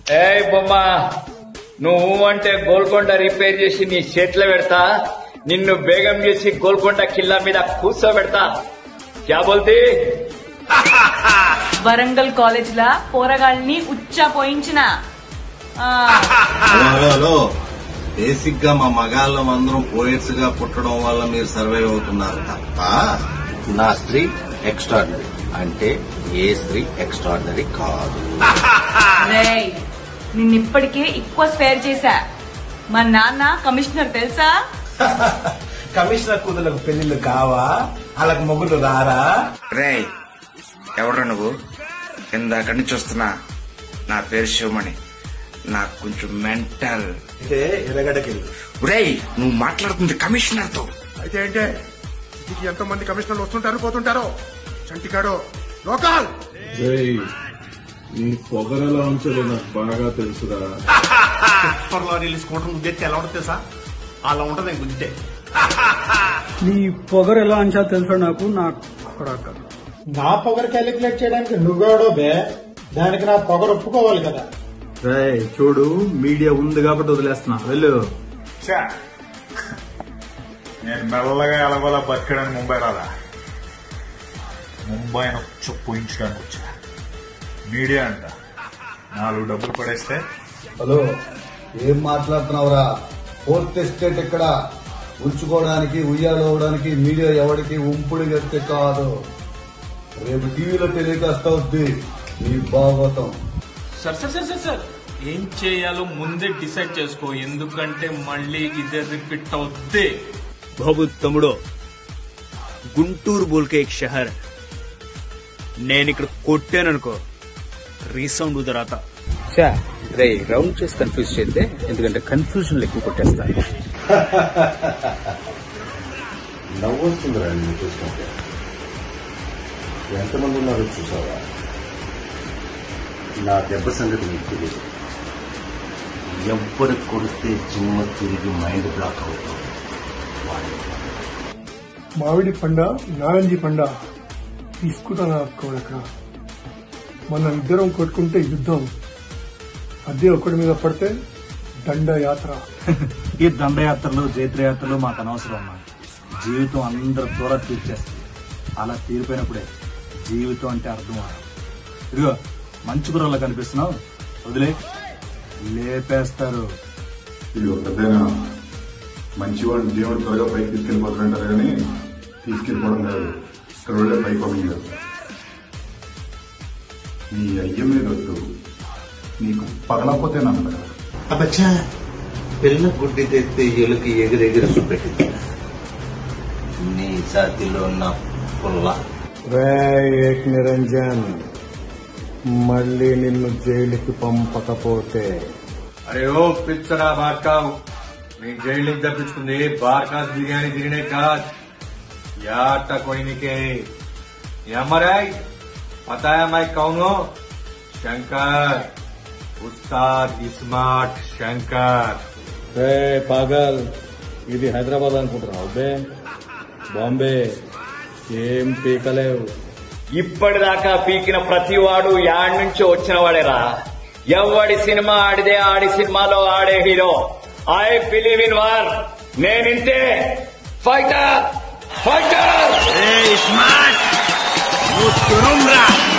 ఏ బొమ్మ నువ్వు అంటే గోల్కొండ రిపేర్ చేసి నీ చేతిలో పెడతా నిన్ను బేగం చేసి గోల్కొండ కిల్లా మీద కూర్చోబెడతా క్యా బోల్తీ వరంగల్ కాలేజ్ లా పోరగాళ్ళని ఉచ్చా పోయించిన ఆ, హలో హలో హలో బేసిక్ గా మా మగాళ్ళం అందరం పోయిట్స్ గా పుట్టడం వల్ల మీరు సర్వైవ్ అవుతున్నారు తప్ప నా స్త్రీ ఎక్స్ట్రాడినరీ అంటే ఏ స్త్రీ ఎక్స్ట్రాడినరీ కాదు రేయ్ నిన్నిప్పటికే ఎక్కువ స్పేర్ చేశా మా నాన్న కమిషనర్ తెలుసా కమిషనర్ కూతులకు పెళ్లిళ్ళు కావా వాళ్ళకి మొగ్గులు రారా రేయ్ ఎవడ్రా నువ్వు ఇందాక నుంచి వస్తున్నా నా పేరు శివమణి నాకు కొంచెం మెంటల్ అయితే ఎర్రగడ్డకెళ్ళి రేయ్ నువ్వు మాట్లాడుతుంది కమిషనర్ తో అయితే ఏంటే సిటీకి ఎంతో మంది కమిషనర్లు వస్తుంటారు పోతుంటారు చంటికాడు లోకల్ రేయ్ నీ పొగరెలా ఉంచాలో నాకు బాగా తెలుసురా త్వరలో రిలీజ్ స్కూటర్ గుద్దేస్తే ఎలా ఉంటుంది తెలుసా అలా ఉంటది గుద్దితే నీ పొగరు ఎలా అంచా తెలుసా నాకు నాకు కొడక నా పొగరు క్యాలిక్యులేట్ చేయడానికి నువ్వెవడో బే దానికి నా పొగరు ఒప్పుకోవాలి కదా చూడు మీడియా ఉంది కాబట్టి వదిలేస్తున్నా వెళ్ళు నేను మెల్లగా ఎలాగోలా బతకడానికి ముంబై రాలా ముంబై వచ్చి పోయించడానికి వచ్చా మీడియా అంట నాలుగు డబ్బులు పడేస్తే హలో ఏం మాట్లాడుతున్నావురా ఫోర్త్ ఎస్టేట్ ఇక్కడ ఉంచుకోవడానికి ఉయ్యాలవడానికి మీడియా ఎవరికి ఉంపుడు గట్టి కాదు రేపు టీవీలో టెలికాస్ట్ అవుద్ది నీ భాగవతం sir sir sir sir sir ఏం చేయాలో ముందే డిసైడ్ చేసుకో ఎందుకంటే మళ్ళీ ఇదే రిపీట్ అవుద్ది బాబు తమ్ముడు గుంటూరు బోల్కే ఎక్ షహర్ నేను ఇక్కడ కొట్టాననుకో రీసౌండ్ ఉదరాత రే రౌండ్ చేసి కన్ఫ్యూజ్ చేస్తే ఎందుకంటే కన్ఫ్యూజన్ ఎక్కువ కొట్టేస్తాను నవ్వొస్తుందిరా నేను చూసుకుంటే ఎంతమంది ఉన్నారో చూసావా నా దెబ్బ సంగతి నీకు తెలియదు ఎవ్వరికి కొడితే జిమ్మ తిరిగి మైండ్ బ్లాక్ అవుతుంది వాడి మామిడి పండ నారంజి పండ తీసుకుంటాను అక్కడ మనం ఇద్దరం కొట్టుకుంటే యుద్ధం అదే ఒకటి మీద పడితే దండ యాత్ర ఈ దండయాత్రలు జైత్రయాత్రలు మాకు అనవసరం అమ్మా జీవితం అందరు త్వర తీర్చేస్తుంది అలా తీరిపోయినప్పుడే జీవితం అంటే అర్థం అవ్వదు. ఇదిగో మంచి గుర్రలా కనిపిస్తున్నావు వదిలే లేపేస్తారు ఇది ఒక పెద్దైనా మంచివాడిని దేవుడు త్వరగా పైకి తీసుకెళ్ళిపోతారంటారు కానీ తీసుకెళ్ళిపోవడం కాదు ఇక్కడ వాళ్ళే పైకి పంపించారు నీ అయ్య మీద వద్దు నీకు పగలపోతే నమ్మదు అబ్బచ్చా పిల్ల గుడ్డి తెస్తే ఎలుక ఎగిరెగిరి చూపెట్టింది నీ ఛాతీలో ఉన్న పుల్ల ఏక్ నిరంజన్ మళ్ళీ నిన్ను జైలుకి పంపకపోతే అరే ఓ పిచ్చరా బార్కావ్ నీ జైలుకి తప్పించుకుంది బార్కాస్ బిర్యానీ తినే కాదు యాట కొయినికే యమరాయ్ పతాయా మై కౌను శంకర్ ఉస్తాద్ ఇస్మార్ట్ శంకర్ రే పాగల్ ఇది హైదరాబాద్ అనుకుంటున్నావు బే బాంబే ఏం పీకలేవు ఇప్పటిదాకా పీకిన ప్రతి వాడు యాడ్ నుంచి వచ్చిన వాడేరా ఎవడి సినిమా ఆడిదే ఆడి సినిమాలో ఆడే hero I believe in war నేనింతే ఫైటర్ ఫైటర్ స్మార్ట్ నువ్వు తురుమ్రా